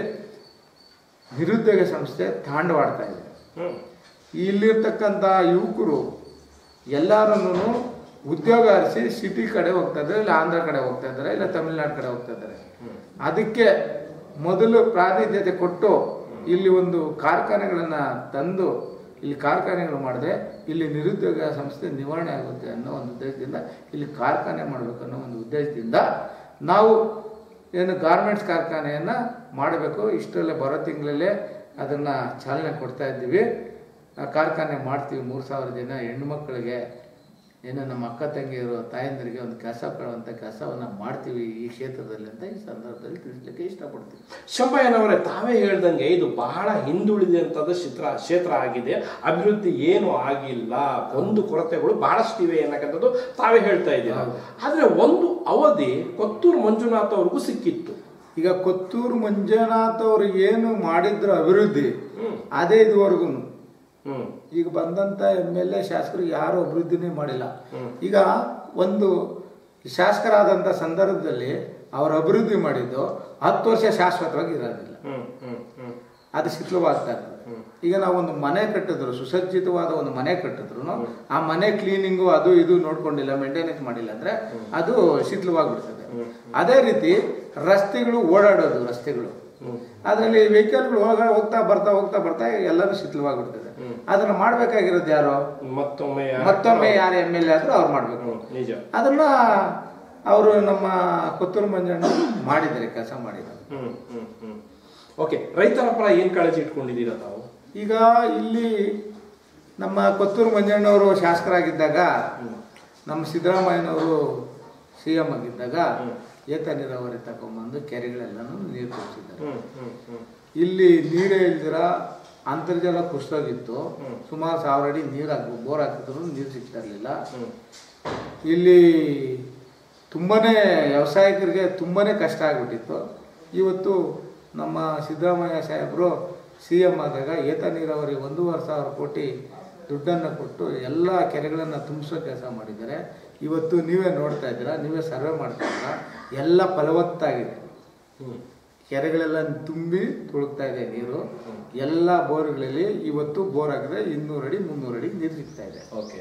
ನಿರುದ್ಯೋಗ ಸಂಸ್ಥೆ ತಾಂಡವಾಡ್ತಾ ಇದೆ ಹ್ಮ್ ಇಲ್ಲಿರ್ತಕ್ಕಂಥ ಯುವಕರು ಎಲ್ಲರನ್ನೂ ಉದ್ಯೋಗ ಅರಿಸಿ ಸಿಟಿ ಕಡೆ ಹೋಗ್ತಾ ಇದ್ದಾರೆ ಇಲ್ಲ ಆಂಧ್ರ ಕಡೆ ಹೋಗ್ತಾ ಇದ್ದಾರೆ ಇಲ್ಲ ತಮಿಳ್ನಾಡು ಕಡೆ ಹೋಗ್ತಾ ಇದ್ದಾರೆ ಅದಕ್ಕೆ ಮೊದಲು ಪ್ರಾತಿನಿಧ್ಯತೆ ಕೊಟ್ಟು ಇಲ್ಲಿ ಒಂದು ಕಾರ್ಖಾನೆಗಳನ್ನು ತಂದು ಇಲ್ಲಿ ಕಾರ್ಖಾನೆಗಳು ಮಾಡಿದ್ರೆ ಇಲ್ಲಿ ನಿರುದ್ಯೋಗ ಸಂಸ್ಥೆ ನಿವಾರಣೆ ಆಗುತ್ತೆ ಅನ್ನೋ ಒಂದು ಉದ್ದೇಶದಿಂದ ಇಲ್ಲಿ ಕಾರ್ಖಾನೆ ಮಾಡಬೇಕು ಅನ್ನೋ ಒಂದು ಉದ್ದೇಶದಿಂದ ನಾವು ಏನು ಗಾರ್ಮೆಂಟ್ಸ್ ಕಾರ್ಖಾನೆಯನ್ನು ಮಾಡಬೇಕು ಇಷ್ಟರಲ್ಲೇ ಬರೋ ತಿಂಗಳಲ್ಲೇ ಅದನ್ನು ಚಾಲನೆ ಕೊಡ್ತಾ ಇದ್ದೀವಿ ಆ ಕಾರ್ಖಾನೆ ಮಾಡ್ತೀವಿ ಮೂರು ಸಾವಿರ ಜನ ಹೆಣ್ಮಕ್ಳಿಗೆ ಏನು ನಮ್ಮ ಅಕ್ಕ ತಂಗಿಯರು ತಾಯಂದಿರಿಗೆ ಒಂದು ಕೆಲಸ ಕೊಡುವಂಥ ಕೆಲಸವನ್ನು ಮಾಡ್ತೀವಿ ಈ ಕ್ಷೇತ್ರದಲ್ಲಿ ಅಂತ ಈ ಸಂದರ್ಭದಲ್ಲಿ ತಿಳಿಸ್ಲಿಕ್ಕೆ ಇಷ್ಟಪಡ್ತೀವಿ ಶಂಭಯ್ಯನವರೇ ತಾವೇ ಹೇಳ್ದಂಗೆ ಇದು ಬಹಳ ಹಿಂದುಳಿದಂಥದ್ದು ಚಿತ್ರ ಕ್ಷೇತ್ರ ಆಗಿದೆ ಅಭಿವೃದ್ಧಿ ಏನು ಆಗಿಲ್ಲ ಒಂದು ಕೊರತೆಗಳು ಬಹಳಷ್ಟಿವೆ ಅನ್ನಕ್ಕಂಥದ್ದು ತಾವೇ ಹೇಳ್ತಾ ಇದ್ದೀರಾ ಆದ್ರೆ ಒಂದು ಅವಧಿ ಕೊತ್ತೂರು ಮಂಜುನಾಥ್ ಅವ್ರಿಗೂ ಸಿಕ್ಕಿತ್ತು ಈಗ ಕೊತ್ತೂರು ಮಂಜುನಾಥ್ ಅವರು ಏನು ಮಾಡಿದ್ರು ಅಭಿವೃದ್ಧಿ ಹ್ಮ್. ಅದೇ ಇದುವರೆಗೂ ಹ್ಮ್ ಈಗ ಬಂದಂಥ ಎಮ್ ಎಲ್ ಎ ಶಾಸಕರು ಯಾರು ಅಭಿವೃದ್ಧಿನೇ ಮಾಡಿಲ್ಲ ಹ್ಮ್. ಈಗ ಒಂದು ಶಾಸಕರಾದಂಥ ಸಂದರ್ಭದಲ್ಲಿ ಅವರು ಅಭಿವೃದ್ಧಿ ಮಾಡಿದ್ದು ಹತ್ತು ವರ್ಷ ಶಾಶ್ವತವಾಗಿ ಇರೋದಿಲ್ಲ ಹ್ಮ್ ಹ್ಮ್ ಹ್ಮ್ ಅದು ಶಿಥಿಲವಾಗ್ತಾ ಇರ್ತದೆ ಈಗ ನಾವು ಒಂದು ಮನೆ ಕಟ್ಟಿದ್ರು ಸುಸಜ್ಜಿತವಾದ ಒಂದು ಮನೆ ಕಟ್ಟಿದ್ರು ಆ ಮನೆ ಕ್ಲೀನಿಂಗು ಅದು ಇದು ನೋಡ್ಕೊಂಡಿಲ್ಲ ಮೇಂಟೆನೆನ್ಸ್ ಮಾಡಿಲ್ಲ ಅಂದ್ರೆ ಅದು ಶಿಥಿಲವಾಗ್ಬಿಡ್ತದೆ ಅದೇ ರೀತಿ ರಸ್ತೆಗಳು ಓಡಾಡೋದು ರಸ್ತೆಗಳು ಅದರಲ್ಲಿ ವೆಹಿಕಲ್ಗಳು ಹೋಗ ಹೋಗ್ತಾ ಬರ್ತಾ ಹೋಗ್ತಾ ಬರ್ತಾ ಎಲ್ಲರೂ ಶಿಥಿಲವಾಗ್ಬಿಡ್ತದೆ ಅದನ್ನ ಮಾಡ್ಬೇಕಾಗಿರೋದು ಯಾರು ಮತ್ತೊಮ್ಮೆ ಯಾ- ಮತ್ತೊಮ್ಮೆ ಯಾರು ಎಮ್ ಎಲ್ ಎ ಆದ್ರೂ ಅವ್ರು ಮಾಡ್ಬೇಕು ಹ್ಮ್, ನಿಜ ಅದನ್ನ ಅವರು ನಮ್ಮ ಕೊತ್ತೂರು ಮಂಜಣ್ಣ ಮಾಡಿದ್ದಾರೆ ಕೆಲಸ ಮಾಡಿದ್ದಾರೆ ಹ್ಮ್ ಹ್ಮ್ ಹ್ಮ್ ಓಕೆ ರೈತರ ಪರ ಏನ್ ಕಾಳಜಿ ಇಟ್ಕೊಂಡಿದ್ದೀರಾ ತಾವು ಈಗ ಇಲ್ಲಿ ನಮ್ಮ ಕೊತ್ತೂರು ಮಂಜಣ್ಣವರು ಶಾಸಕರಾಗಿದ್ದಾಗ ನಮ್ಮ ಸಿದ್ದರಾಮಯ್ಯನವರು ಸಿ ಎಂ ಆಗಿದ್ದಾಗ ಏತ ನೀರಾವರಿ ತಗೊಂಬಂದು ಕೆರೆಗಳೆಲ್ಲನೂ ನೀರು ತುಂಬಿಸಿದ್ದಾರೆ ಹ್ಮ್ ಹ್ಮ್ ಹ್ಮ್ ಇಲ್ಲಿ ನೀರೇ ಇಲ್ದಿರ ಅಂತರ್ಜಲ ಕುಸಿದೋಗಿತ್ತು ಸುಮಾರು ಸಾವಿರ ಅಡಿ ನೀರು ಹಾಕ್ಬೇಕು ಬೋರ್ ಹಾಕಿದ್ರು ನೀರು ಸಿಗ್ತಾ ಇರಲಿಲ್ಲ ಹ್ಮ್ ಇಲ್ಲಿ ತುಂಬಾನೇ ವ್ಯವಸಾಯಿಕರಿಗೆ ತುಂಬಾನೇ ಕಷ್ಟ ಆಗ್ಬಿಟ್ಟಿತ್ತು ಇವತ್ತು ನಮ್ಮ ಸಿದ್ದರಾಮಯ್ಯ ಸಾಹೇಬರು ಸಿ ಎಮ್ ಆದಾಗ ಏತ ನೀರಾವರಿ ಒಂದೂವರೆ ಸಾವಿರ ಕೋಟಿ ದುಡ್ಡನ್ನು ಕೊಟ್ಟು ಎಲ್ಲ ಕೆರೆಗಳನ್ನು ತುಂಬಿಸೋ ಕೆಲಸ ಮಾಡಿದ್ದಾರೆ ಇವತ್ತು ನೀವೇ ನೋಡ್ತಾ ಇದ್ದೀರಾ ನೀವೇ ಸರ್ವೆ ಮಾಡ್ತಾ ಇದ್ದೀರಾ ಎಲ್ಲ ಫಲವತ್ತಾಗಿದೆ ಕೆರೆಗಳೆಲ್ಲ ತುಂಬಿ ತುಳುಕ್ತಾ ಇದೆ ನೀರು ಎಲ್ಲ ಬೋರ್ಗಳಲ್ಲಿ ಇವತ್ತು ಬೋರ್ ಆಗಿದೆ ಇನ್ನೂರು ಅಡಿ ಮುನ್ನೂರು ಅಡಿ ನೀರು ಸಿಗ್ತಾ ಇದೆ ಓಕೆ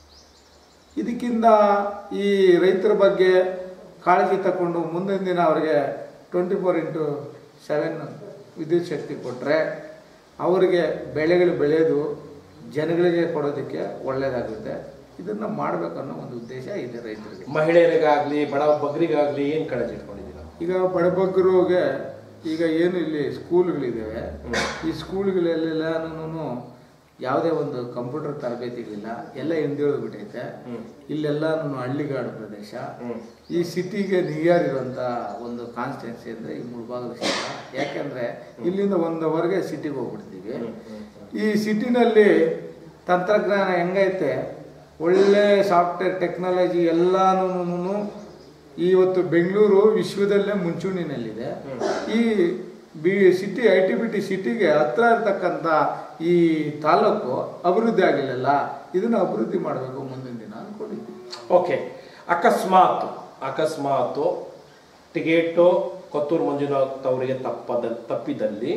ಇದಕ್ಕಿಂತ ಈ ರೈತರ ಬಗ್ಗೆ ಕಾಳಜಿ ತಗೊಂಡು ಮುಂದಿನ ದಿನ ಅವರಿಗೆ ಟ್ವೆಂಟಿ ಫೋರ್ ಇಂಟು ಸೆವೆನ್ ವಿದ್ಯುತ್ ಶಕ್ತಿ ಕೊಟ್ಟರೆ ಅವರಿಗೆ ಬೆಳೆಗಳು ಬೆಳೆಯೋದು ಜನಗಳಿಗೆ ಕೊಡೋದಕ್ಕೆ ಒಳ್ಳೆಯದಾಗುತ್ತೆ ಇದನ್ನು ಮಾಡಬೇಕನ್ನೋ ಒಂದು ಉದ್ದೇಶ ಇದೆ ರೈತರಿಗೆ ಮಹಿಳೆಯರಿಗಾಗ್ಲಿ ಬಡ ಬಗ್ರಿಗಾಗ್ಲಿ ಏನ್ ಕಾಳಜಿ ಇಟ್ಕೊಂಡಿದ್ದೀರಾ ಈಗ ಬಡಬಗ್ಗರಿಗೆ ಈಗ ಏನು ಇಲ್ಲಿ ಸ್ಕೂಲ್ಗಳಿದ್ದಾವೆ ಈ ಸ್ಕೂಲ್ಗಳಲ್ಲೆಲ್ಲನೂ ಯಾವುದೇ ಒಂದು ಕಂಪ್ಯೂಟರ್ ತರಬೇತಿಗಳಿಲ್ಲ ಎಲ್ಲ ಹಿಂದುಳಿದು ಬಿಟ್ಟೈತೆ ಹ್ಮ್. ಇಲ್ಲೆಲ್ಲನೂ ಹಳ್ಳಿಗಾಡು ಪ್ರದೇಶ ಹ್ಮ್. ಈ ಸಿಟಿಗೆ ನಿಯರ್ ಇರುವಂಥ ಒಂದು ಕಾನ್ಸ್ಟಿಟ್ಯೂನ್ಸಿ ಅಂದರೆ ಈ ಮುಳಬಾಗಿಲು ಕ್ಷೇತ್ರ ಯಾಕೆಂದರೆ ಇಲ್ಲಿಂದ ಒಂದು ಅವರ್ಗೆ ಸಿಟಿಗೆ ಹೋಗ್ಬಿಡ್ತೀವಿ ಈ ಸಿಟಿನಲ್ಲಿ ತಂತ್ರಜ್ಞಾನ ಹೆಂಗೈತೆ ಒಳ್ಳೆ ಸಾಫ್ಟ್ವೇರ್ ಟೆಕ್ನಾಲಜಿ ಎಲ್ಲಾನು ಇವತ್ತು ಬೆಂಗಳೂರು ವಿಶ್ವದಲ್ಲೇ ಮುಂಚೂಣಿನಲ್ಲಿದೆ ಈ B city I T B T ಸಿಟಿಗೆ ಹತ್ರ ಇರ್ತಕ್ಕಂಥ ಈ ತಾಲೂಕು ಅಭಿವೃದ್ಧಿ ಆಗಿಲ್ಲಲ್ಲ ಇದನ್ನು ಅಭಿವೃದ್ಧಿ ಮಾಡಬೇಕು ಮುಂದಿನ ದಿನ ಅಂದ್ಕೊಂಡಿದ್ದೀವಿ ಓಕೆ ಅಕಸ್ಮಾತ್ ಅಕಸ್ಮಾತ್ ಟಿಕೆಟು ಕೊತ್ತೂರು ಮಂಜುನಾಥ್ ಅವರಿಗೆ ತಪ್ಪದ ತಪ್ಪಿದಲ್ಲಿ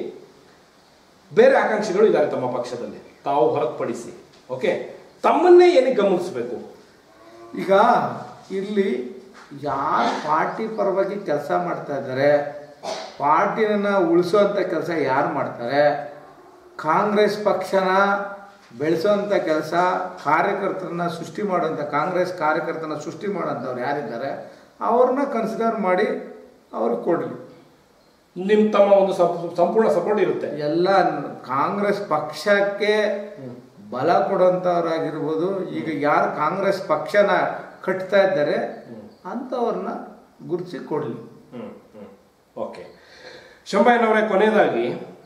ಬೇರೆ ಆಕಾಂಕ್ಷಿಗಳು ಇದ್ದಾರೆ ತಮ್ಮ ಪಕ್ಷದಲ್ಲಿ ತಾವು ಹೊರತುಪಡಿಸಿ ಓಕೆ ತಮ್ಮನ್ನೇ ಏನಕ್ಕೆ ಗಮನಿಸಬೇಕು ಈಗ ಇಲ್ಲಿ ಯಾರು ಪಾರ್ಟಿ ಪರವಾಗಿ ಕೆಲಸ ಮಾಡ್ತಾ ಇದ್ದಾರೆ ಪಾರ್ಟಿನ ಉಳಿಸೋಂಥ ಕೆಲಸ ಯಾರು ಮಾಡ್ತಾರೆ ಕಾಂಗ್ರೆಸ್ ಪಕ್ಷನ ಬೆಳೆಸೋಂಥ ಕೆಲಸ ಕಾರ್ಯಕರ್ತರನ್ನ ಸೃಷ್ಟಿ ಮಾಡೋಂಥ ಕಾಂಗ್ರೆಸ್ ಕಾರ್ಯಕರ್ತನ ಸೃಷ್ಟಿ ಮಾಡೋಂಥವ್ರು ಯಾರಿದ್ದಾರೆ ಅವ್ರನ್ನ ಕನ್ಸಿಡರ್ ಮಾಡಿ ಅವ್ರಿಗೆ ಕೊಡಲಿ ನಿಮ್ ತಮ್ಮ ಒಂದು ಸಂ- ಸಂಪೂರ್ಣ ಸಪೋರ್ಟ್ ಇರುತ್ತೆ ಎಲ್ಲ ಕಾಂಗ್ರೆಸ್ ಪಕ್ಷಕ್ಕೆ ಬಲ ಕೊಡೋಂಥವ್ರಾಗಿರ್ಬೋದು ಈಗ ಯಾರು ಕಾಂಗ್ರೆಸ್ ಪಕ್ಷನ ಕಟ್ತಾ ಇದ್ದಾರೆ ಅಂಥವ್ರನ್ನ ಗುರುತಿಸಿ ಕೊಡಲಿ ಹ್ಮ್ ಹ್ಮ್ ಓಕೆ ಶಂಭಯ್ಯನವರೇ ಕೊನೆಯದಾಗಿ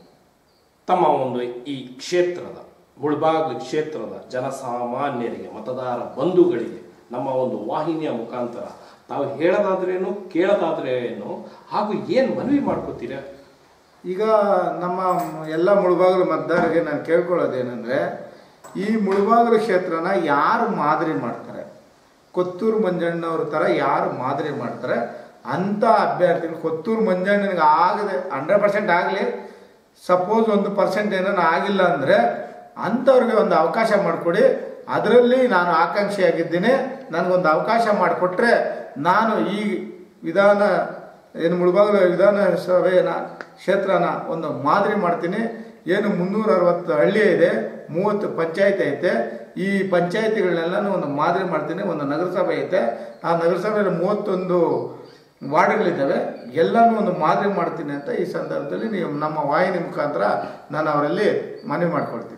ತಮ್ಮ ಒಂದು ಈ ಕ್ಷೇತ್ರದ ಮುಳಬಾಗ್ಲು ಕ್ಷೇತ್ರದ ಜನಸಾಮಾನ್ಯರಿಗೆ ಮತದಾರ ಬಂಧುಗಳಿಗೆ ನಮ್ಮ ಒಂದು ವಾಹಿನಿಯ ಮುಖಾಂತರ ತಾವು ಹೇಳೋದಾದ್ರೇನು ಕೇಳೋದಾದ್ರೇನು ಹಾಗೂ ಏನು ಮನವಿ ಮಾಡ್ಕೋತೀರಾ ಈಗ ನಮ್ಮ ಎಲ್ಲ ಮುಳುಬಾಗಿಲು ಮತದಾರರಿಗೆ ನಾನು ಕೇಳ್ಕೊಳ್ಳೋದೇನೆಂದರೆ ಈ ಮುಳುಬಾಗಿಲು ಕ್ಷೇತ್ರನ ಯಾರು ಮಾದರಿ ಮಾಡ್ತಾರೆ ಕೊತ್ತೂರು ಮಂಜಣ್ಣವ್ರ ಥರ ಯಾರು ಮಾದರಿ ಮಾಡ್ತಾರೆ ಅಂಥ ಅಭ್ಯರ್ಥಿಗಳು ಕೊತ್ತೂರು ಮಂಜಣ್ಣನಿಗೆ ಆಗದೆ ಹಂಡ್ರೆಡ್ ಪರ್ಸೆಂಟ್ ಆಗಲಿ ಸಪೋಸ್ ಒಂದು ಪರ್ಸೆಂಟ್ ಏನಾನ ಆಗಿಲ್ಲ ಅಂದರೆ ಅಂಥವ್ರಿಗೆ ಒಂದು ಅವಕಾಶ ಮಾಡಿಕೊಡಿ ಅದರಲ್ಲಿ ನಾನು ಆಕಾಂಕ್ಷಿಯಾಗಿದ್ದೀನಿ ನನಗೊಂದು ಅವಕಾಶ ಮಾಡಿಕೊಟ್ರೆ ನಾನು ಈ ವಿಧಾನ ಏನು ಮುಳಬಾಗಿಲು ವಿಧಾನಸಭೆನ ಕ್ಷೇತ್ರನ ಒಂದು ಮಾದರಿ ಮಾಡ್ತೀನಿ ಏನು ಮುನ್ನೂರ ಅರವತ್ತು ಹಳ್ಳಿ ಇದೆ ಮೂವತ್ತು ಪಂಚಾಯತ್ ಐತೆ ಈ ಪಂಚಾಯತಿಗಳನ್ನೆಲ್ಲನೂ ಒಂದು ಮಾದರಿ ಮಾಡ್ತೀನಿ ಒಂದು ನಗರಸಭೆ ಐತೆ ಆ ನಗರಸಭೆಯಲ್ಲಿ ಮೂವತ್ತೊಂದು ವಾರ್ಡ್ಗಳಿದ್ದಾವೆ ಎಲ್ಲನೂ ಒಂದು ಮಾದರಿ ಮಾಡ್ತೀನಿ ಅಂತ ಈ ಸಂದರ್ಭದಲ್ಲಿ ನೀವು ನಮ್ಮ ವಾಹಿನಿ ಮುಖಾಂತರ ನಾನು ಅವರಲ್ಲಿ ಮನವಿ ಮಾಡ್ಕೊಳ್ತೀನಿ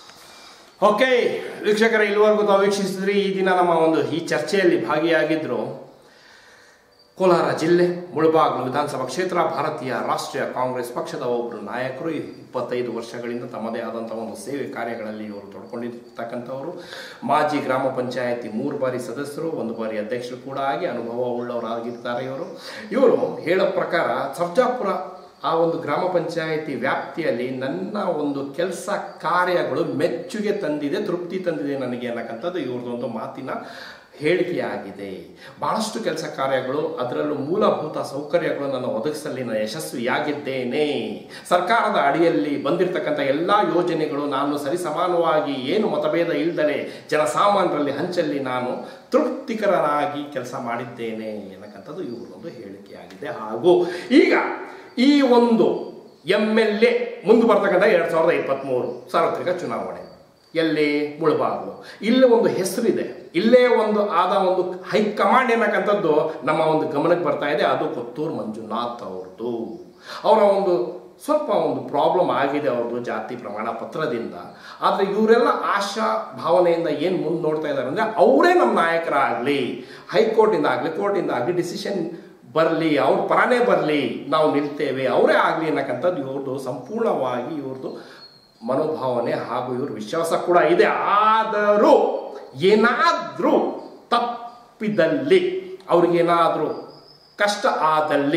ಓಕೆ ವೀಕ್ಷಕರ ಇಲ್ಲಿವರೆಗೂ ತಾವು ವೀಕ್ಷಿಸಿದ್ರಿ ಈ ದಿನ ನಮ್ಮ ಒಂದು ಈ ಚರ್ಚೆಯಲ್ಲಿ ಭಾಗಿಯಾಗಿದ್ರು ಕೋಲಾರ ಜಿಲ್ಲೆ ಮುಳಬಾಗ್ಲು ವಿಧಾನಸಭಾ ಕ್ಷೇತ್ರ ಭಾರತೀಯ ರಾಷ್ಟ್ರೀಯ ಕಾಂಗ್ರೆಸ್ ಪಕ್ಷದ ಒಬ್ಬರು ನಾಯಕರು ಇಪ್ಪತ್ತೈದು ವರ್ಷಗಳಿಂದ ತಮ್ಮದೇ ಆದಂಥ ಒಂದು ಸೇವೆ ಕಾರ್ಯಗಳಲ್ಲಿ ಇವರು ತೊಡ್ಕೊಂಡಿರ್ತಕ್ಕಂಥವರು ಮಾಜಿ ಗ್ರಾಮ ಪಂಚಾಯತಿ ಮೂರು ಬಾರಿ ಸದಸ್ಯರು ಒಂದು ಬಾರಿ ಅಧ್ಯಕ್ಷರು ಕೂಡ ಆಗಿ ಅನುಭವ ಉಳ್ಳವರಾಗಿರ್ತಾರೆ ಇವರು ಇವರು ಹೇಳೋ ಪ್ರಕಾರ ಸರ್ಜಾಪುರ ಆ ಒಂದು ಗ್ರಾಮ ಪಂಚಾಯಿತಿ ವ್ಯಾಪ್ತಿಯಲ್ಲಿ ನನ್ನ ಒಂದು ಕೆಲಸ ಕಾರ್ಯಗಳು ಮೆಚ್ಚುಗೆ ತಂದಿದೆ ತೃಪ್ತಿ ತಂದಿದೆ ನನಗೆ ಅನ್ನಕ್ಕಂಥದ್ದು ಇವ್ರದ್ದೊಂದು ಮಾತಿನ ಹೇಳಿಕೆಯಾಗಿದೆ ಬಹಳಷ್ಟು ಕೆಲಸ ಕಾರ್ಯಗಳು ಅದರಲ್ಲೂ ಮೂಲಭೂತ ಸೌಕರ್ಯಗಳು ನನ್ನ ಒದಗಿಸಲಿ ನಾನು ಯಶಸ್ವಿಯಾಗಿದ್ದೇನೆ ಸರ್ಕಾರದ ಅಡಿಯಲ್ಲಿ ಬಂದಿರತಕ್ಕಂಥ ಎಲ್ಲ ಯೋಜನೆಗಳು ನಾನು ಸರಿಸಮಾನವಾಗಿ ಏನು ಮತಭೇದ ಇಲ್ದಲೆ ಜನಸಾಮಾನ್ಯರಲ್ಲಿ ಹಂಚಲ್ಲಿ ನಾನು ತೃಪ್ತಿಕರನಾಗಿ ಕೆಲಸ ಮಾಡಿದ್ದೇನೆ ಅನ್ನಕ್ಕಂಥದ್ದು ಇವ್ರದೊಂದು ಹೇಳಿಕೆಯಾಗಿದೆ ಹಾಗೂ ಈಗ ಈ ಒಂದು ಎಮ್ ಎಲ್ ಎ ಮುಂದೆ ಬರ್ತಕ್ಕಂಥ ಎರಡು ಸಾವಿರದ ಇಪ್ಪತ್ತ್ಮೂರು ಸಾರ್ವತ್ರಿಕ ಚುನಾವಣೆ ಎಲ್ಲಿ ಮುಳಬಾಗ್ಲು ಇಲ್ಲೇ ಒಂದು ಹೆಸರಿದೆ ಇಲ್ಲೇ ಒಂದು ಆದ ಒಂದು ಹೈಕಮಾಂಡ್ ಏನಕ್ಕಂಥದ್ದು ನಮ್ಮ ಒಂದು ಗಮನಕ್ಕೆ ಬರ್ತಾ ಇದೆ ಅದು ಕೊತ್ತೂರು ಮಂಜುನಾಥ್ ಅವ್ರದ್ದು ಅವರ ಒಂದು ಸ್ವಲ್ಪ ಒಂದು ಪ್ರಾಬ್ಲಮ್ ಆಗಿದೆ ಅವ್ರದ್ದು ಜಾತಿ ಪ್ರಮಾಣ ಪತ್ರದಿಂದ ಆದರೆ ಇವರೆಲ್ಲ ಆಶಾ ಭಾವನೆಯಿಂದ ಏನು ಮುಂದೆ ನೋಡ್ತಾ ಇದ್ದಾರೆ ಅಂದರೆ ಅವರೇ ನಮ್ಮ ನಾಯಕರಾಗಲಿ ಹೈಕೋರ್ಟಿಂದ ಆಗಲಿ ಕೋರ್ಟಿಂದ ಆಗಲಿ ಡಿಸಿಷನ್ ಬರಲಿ ಅವ್ರ ಪರನೇ ಬರಲಿ ನಾವು ನಿಲ್ತೇವೆ ಅವರೇ ಆಗಲಿ ಅನ್ನಕ್ಕಂಥದ್ದು ಇವ್ರದ್ದು ಸಂಪೂರ್ಣವಾಗಿ ಇವ್ರದ್ದು ಮನೋಭಾವನೆ ಹಾಗೂ ಇವ್ರ ವಿಶ್ವಾಸ ಕೂಡ ಇದೆ ಆದರೂ ಏನಾದರೂ ತಪ್ಪಿದಲ್ಲಿ ಅವ್ರಿಗೇನಾದರೂ ಕಷ್ಟ ಆದಲ್ಲಿ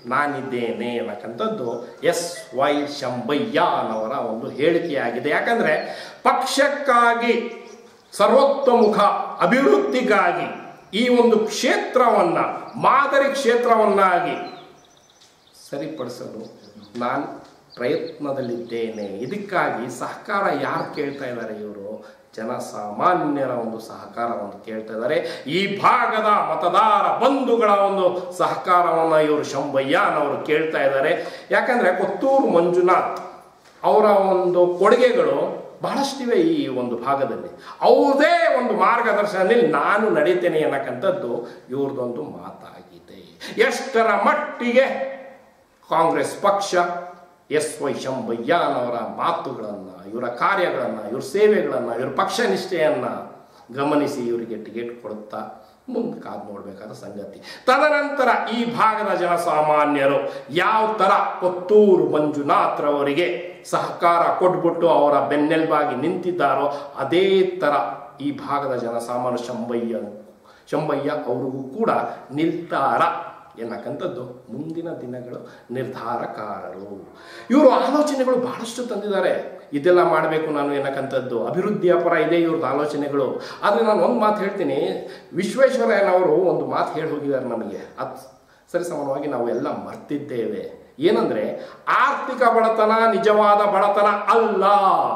ನಾನಿದ್ದೇನೆ ಅನ್ನಕ್ಕಂಥದ್ದು ಎಸ್ ವೈ ಶಂಬಯ್ಯನವರ ಒಂದು ಹೇಳಿಕೆಯಾಗಿದೆ ಯಾಕಂದ್ರೆ ಪಕ್ಷಕ್ಕಾಗಿ ಸರ್ವೋತ್ತಮುಖ ಅಭಿವೃದ್ಧಿಗಾಗಿ ಈ ಒಂದು ಕ್ಷೇತ್ರವನ್ನ ಮಾದರಿ ಕ್ಷೇತ್ರವನ್ನಾಗಿ ಸರಿಪಡಿಸಲು ನಾನು ಪ್ರಯತ್ನದಲ್ಲಿದ್ದೇನೆ ಇದಕ್ಕಾಗಿ ಸಹಕಾರ ಯಾರು ಕೇಳ್ತಾ ಇದ್ದಾರೆ ಇವರು ಜನಸಾಮಾನ್ಯರ ಒಂದು ಸಹಕಾರವನ್ನು ಕೇಳ್ತಾ ಇದ್ದಾರೆ ಈ ಭಾಗದ ಮತದಾರ ಬಂಧುಗಳ ಒಂದು ಸಹಕಾರವನ್ನು ಇವರು ಶಂಭಯ್ಯನವರು ಕೇಳ್ತಾ ಇದ್ದಾರೆ ಯಾಕಂದ್ರೆ ಕೊತ್ತೂರು ಮಂಜುನಾಥ್ ಅವರ ಒಂದು ಕೊಡುಗೆಗಳು ಬಹಳಷ್ಟಿವೆ ಈ ಒಂದು ಭಾಗದಲ್ಲಿ ಅವ್ರದೇ ಒಂದು ಮಾರ್ಗದರ್ಶನದಲ್ಲಿ ನಾನು ನಡೀತೇನೆ ಅನ್ನಕ್ಕಂಥದ್ದು ಇವ್ರದೊಂದು ಮಾತಾಗಿದೆ ಎಷ್ಟರ ಮಟ್ಟಿಗೆ ಕಾಂಗ್ರೆಸ್ ಪಕ್ಷ ಎಸ್ ವೈ ಶಂಭಯ್ಯನವರ ಮಾತುಗಳನ್ನು ಇವರ ಕಾರ್ಯಗಳನ್ನು ಇವ್ರ ಸೇವೆಗಳನ್ನು ಇವ್ರ ಪಕ್ಷ ನಿಷ್ಠೆಯನ್ನು ಗಮನಿಸಿ ಇವರಿಗೆ ಟಿಕೆಟ್ ಕೊಡುತ್ತಾ ಮುಂದೆ ಕಾದು ನೋಡಬೇಕಾದ ಸಂಗತಿ ತದನಂತರ ಈ ಭಾಗದ ಜನಸಾಮಾನ್ಯರು ಯಾವ ಥರ ಕೊತ್ತೂರು ಮಂಜುನಾಥ್ರವರಿಗೆ ಸಹಕಾರ ಕೊಟ್ಬಿಟ್ಟು ಅವರ ಬೆನ್ನೆಲುಬಾಗಿ ನಿಂತಿದ್ದಾರೋ ಅದೇ ಥರ ಈ ಭಾಗದ ಜನಸಾಮಾನ್ಯ ಶಂಭಯ್ಯ ಶಂಭಯ್ಯ ಅವ್ರಿಗೂ ಕೂಡ ನಿರ್ಧಾರ ಎನ್ನಕ್ಕಂಥದ್ದು ಮುಂದಿನ ದಿನಗಳು ನಿರ್ಧಾರಕಾರರು ಇವರು ಆಲೋಚನೆಗಳು ಬಹಳಷ್ಟು ತಂದಿದ್ದಾರೆ ಇದೆಲ್ಲ ಮಾಡಬೇಕು ನಾನು ಎನ್ನಕ್ಕಂಥದ್ದು ಅಭಿವೃದ್ಧಿಯ ಪರ ಇದೆ ಇವ್ರದ್ದು ಆಲೋಚನೆಗಳು ಆದರೆ ನಾನು ಒಂದು ಮಾತು ಹೇಳ್ತೀನಿ ವಿಶ್ವೇಶ್ವರಯ್ಯನವರು ಒಂದು ಮಾತು ಹೇಳಿ ಹೋಗಿದ್ದಾರೆ ನಮಗೆ ಅದು ಸರಿಸಮಾನವಾಗಿ ನಾವು ಎಲ್ಲ ಮರ್ತಿದ್ದೇವೆ ಏನಂದ್ರೆ ಆರ್ಥಿಕ ಬಡತನ ನಿಜವಾದ ಬಡತನ ಅಲ್ಲ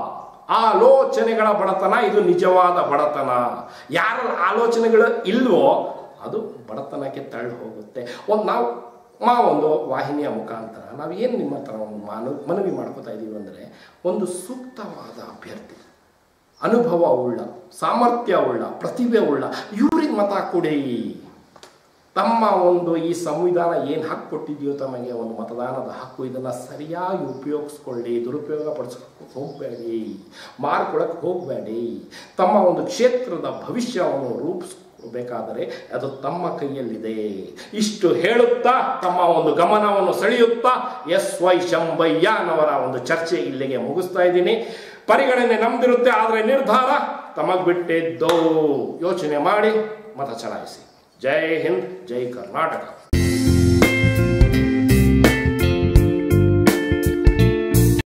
ಆಲೋಚನೆಗಳ ಬಡತನ ಇದು ನಿಜವಾದ ಬಡತನ ಯಾರ ಆಲೋಚನೆಗಳು ಇಲ್ವೋ ಅದು ಬಡತನಕ್ಕೆ ತಳ್ಳಿ ಹೋಗುತ್ತೆ ಒಂದು ನಾವು ಮಾ ಒಂದು ವಾಹಿನಿಯ ಮುಖಾಂತರ ನಾವು ಏನು ನಿಮ್ಮ ಹತ್ರ ಒಂದು ಮಾನು ಮನವಿ ಮಾಡ್ಕೋತಾ ಇದ್ದೀವಿ ಅಂದರೆ ಒಂದು ಸೂಕ್ತವಾದ ಅಭ್ಯರ್ಥಿ ಅನುಭವ ಉಳ್ಳ ಸಾಮರ್ಥ್ಯ ಉಳ್ಳ ಪ್ರತಿಭೆ ಉಳ್ಳ ಇವ್ರಿಗೆ ಮತ ಕೊಡಿ ತಮ್ಮ ಒಂದು ಈ ಸಂವಿಧಾನ ಏನು ಹಕ್ಕು ಕೊಟ್ಟಿದೆಯೋ ತಮಗೆ ಒಂದು ಮತದಾನದ ಹಕ್ಕು ಇದನ್ನು ಸರಿಯಾಗಿ ಉಪಯೋಗಿಸ್ಕೊಳ್ಳಿ ದುರುಪಯೋಗ ಪಡಿಸ್ಕೊಳಕ್ಕೆ ಹೋಗಬೇಡಿ ಮಾರ್ಕೊಳಕ್ಕೆ ಹೋಗಬೇಡಿ ತಮ್ಮ ಒಂದು ಕ್ಷೇತ್ರದ ಭವಿಷ್ಯವನ್ನು ರೂಪಿಸ್ಕೋಬೇಕಾದರೆ ಅದು ತಮ್ಮ ಕೈಯಲ್ಲಿದೆ ಇಷ್ಟು ಹೇಳುತ್ತಾ ತಮ್ಮ ಒಂದು ಗಮನವನ್ನು ಸೆಳೆಯುತ್ತಾ ಎಸ್ ವೈ ಶಂಭಯ್ಯನವರ ಒಂದು ಚರ್ಚೆ ಇಲ್ಲಿಗೆ ಮುಗಿಸ್ತಾ ಇದ್ದೀನಿ ಪರಿಗಣನೆ ನಮ್ದಿರುತ್ತೆ ಆದರೆ ನಿರ್ಧಾರ ತಮಗ್ ಬಿಟ್ಟಿದ್ದು ಯೋಚನೆ ಮಾಡಿ ಮತ ಚಲಾಯಿಸಿ ಜೈ ಹಿಂದ್ ಜೈ ಕರ್ನಾಟಕ